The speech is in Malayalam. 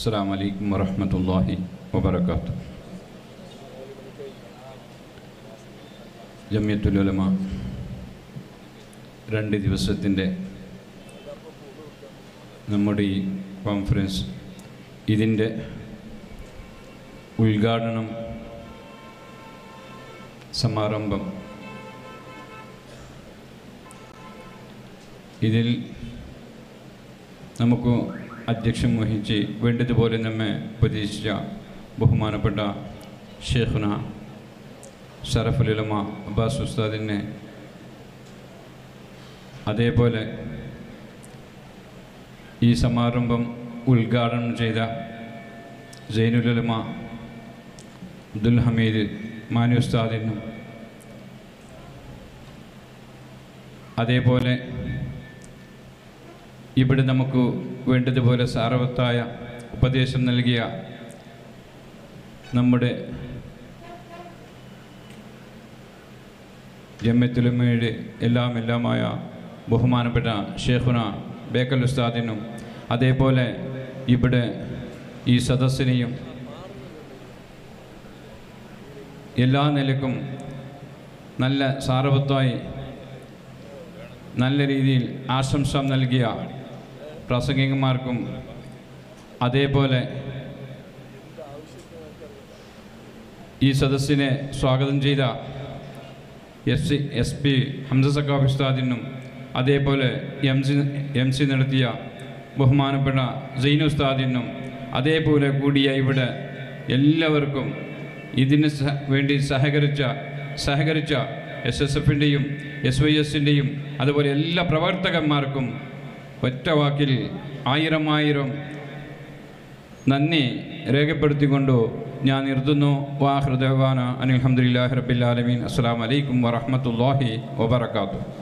അസ്സാം വലൈക്കും വറഹമത്തല്ലാഹി വബർക്കാത്തു ജമ്യത്തുലമ രണ്ട് ദിവസത്തിൻ്റെ നമ്മുടെ ഈ കോൺഫറൻസ് ഇതിൻ്റെ ഉദ്ഘാടനം സമാരംഭം ഇതിൽ നമുക്ക് അധ്യക്ഷം വഹിച്ച് വേണ്ടതുപോലെ നമ്മെ ഉപദേശിച്ച ബഹുമാനപ്പെട്ട ഷേഖുന ഷറഫുലുലമ അബ്ബാസ് ഉസ്താദിനെ അതേപോലെ ഈ സമാരംഭം ഉദ്ഘാടനം ചെയ്ത ജൈനുലുലമ അബ്ദുൽ ഹമീദ് മാനു ഉസ്താദിനും അതേപോലെ ഇവിടെ നമുക്ക് വേണ്ടതുപോലെ സാരവത്തായ ഉപദേശം നൽകിയ നമ്മുടെ ജമ്മത്തുലമ്മയുടെ എല്ലാം എല്ലാമായ ബഹുമാനപ്പെട്ട ഷേഖുന ബേക്കൽ ഉസ്താദിനും അതേപോലെ ഇവിടെ ഈ സദസ്സിനെയും എല്ലാ നിലക്കും നല്ല സാരവത്തായി നല്ല രീതിയിൽ ആശംസ നൽകിയ പ്രാസംഗികന്മാർക്കും അതേപോലെ ഈ സദസ്സിനെ സ്വാഗതം ചെയ്ത S C S P Hamsa സക്കാബ് ഉസ്താദിനും അതേപോലെ എം സി എം സി നടത്തിയ ബഹുമാനപ്പെട്ട സൈനു ഉസ്താദിനും അതേപോലെ കൂടിയ ഇവിടെ എല്ലാവർക്കും ഇതിന് സഹ വേണ്ടി സഹകരിച്ച സഹകരിച്ച എസ് എസ് എഫിൻ്റെയും എസ് വൈ എസിൻ്റെയും അതുപോലെ എല്ലാ പ്രവർത്തകന്മാർക്കും ഒറ്റ വാക്കിൽ ആയിരം ആയിരം നന്ദി രേഖപ്പെടുത്തിക്കൊണ്ട് ഞാൻ നിർത്തുന്നു വാഹൃദവാന അനിൽഹമ്മദില്ലാഹി റബ്ബിൽ ആലമീൻ അസ്സാം വലൈക്കും വറഹമത്തല്ലാഹി വബർക്കാത്തു